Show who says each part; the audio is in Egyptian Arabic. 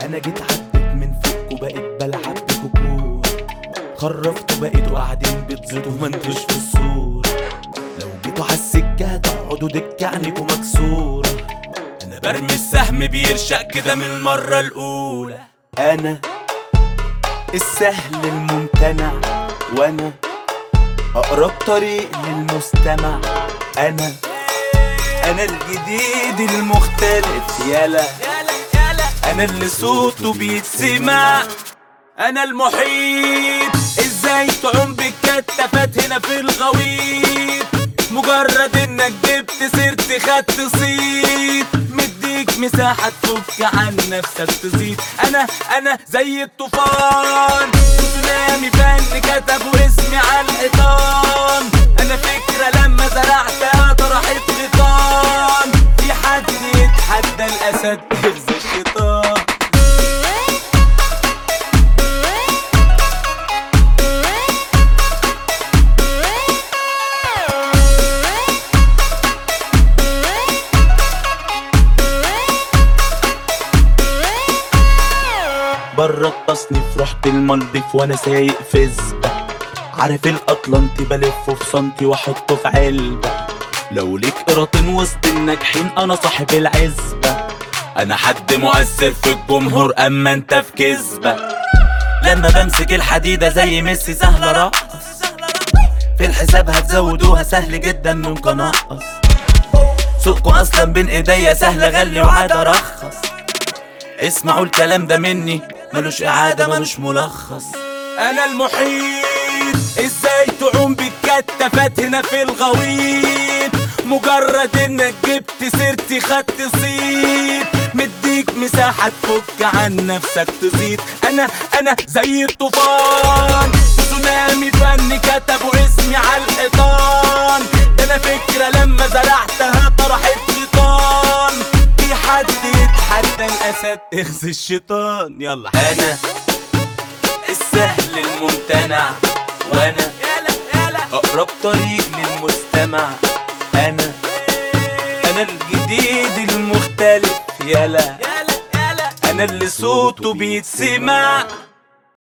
Speaker 1: انا جيت عديت من فوق وبقيت بلعب بكوكور خرفت وبقيتوا قاعدين بتزيدوا ما انتوش في الصورة لو جيتوا عالسكة تقعدوا دكة عنيكوا مكسورة انا برمي السهم بيرشق كده من المرة الاولى انا السهل الممتنع وانا اقرب طريق للمستمع انا انا الجديد المختلف يلا انا اللي صوته بيتسمع انا المحيط ازاي تعوم بالكتافات هنا في الغويط مجرد انك جبت سيرتي خدت صيت مديك مساحة تفك عن نفسك تزيد انا انا زي الطوفان تسونامي فن كتبوا اسمي على الحيطان انا فكرة لما زرعتها طرحت غيطان في حد يتحدى الاسد تهز الشيطان بره التصنيف رحت المالديف وانا سايق في زبة عارف الاطلنطي بلفه في سنتي واحطه في علبة لو ليك قراطين وسط الناجحين انا صاحب العزبة انا حد مؤثر في الجمهور اما انت في كذبة لما بمسك الحديدة زي ميسي سهلة رقص في الحساب هتزودوها سهل جدا ممكن انقص سوقكوا اصلا بين ايديا سهل اغلي وعاد ارخص اسمعوا الكلام ده مني ملوش اعادة ملوش ملخص انا المحيط ازاي تعوم بالكتافات هنا في الغويط مجرد انك جبت سيرتي خدت صيت مديك مساحة تفك عن نفسك تزيد انا انا زي الطوفان تسونامي فن كتبوا اسمي على الحيطان ده انا فكرة لما زرعتها طرحت غيطان في حد يتحدى الاسد اخزي الشيطان يلا انا السهل الممتنع وانا اقرب طريق للمستمع انا انا الجديد المختلف يلا انا اللي صوته بيتسمع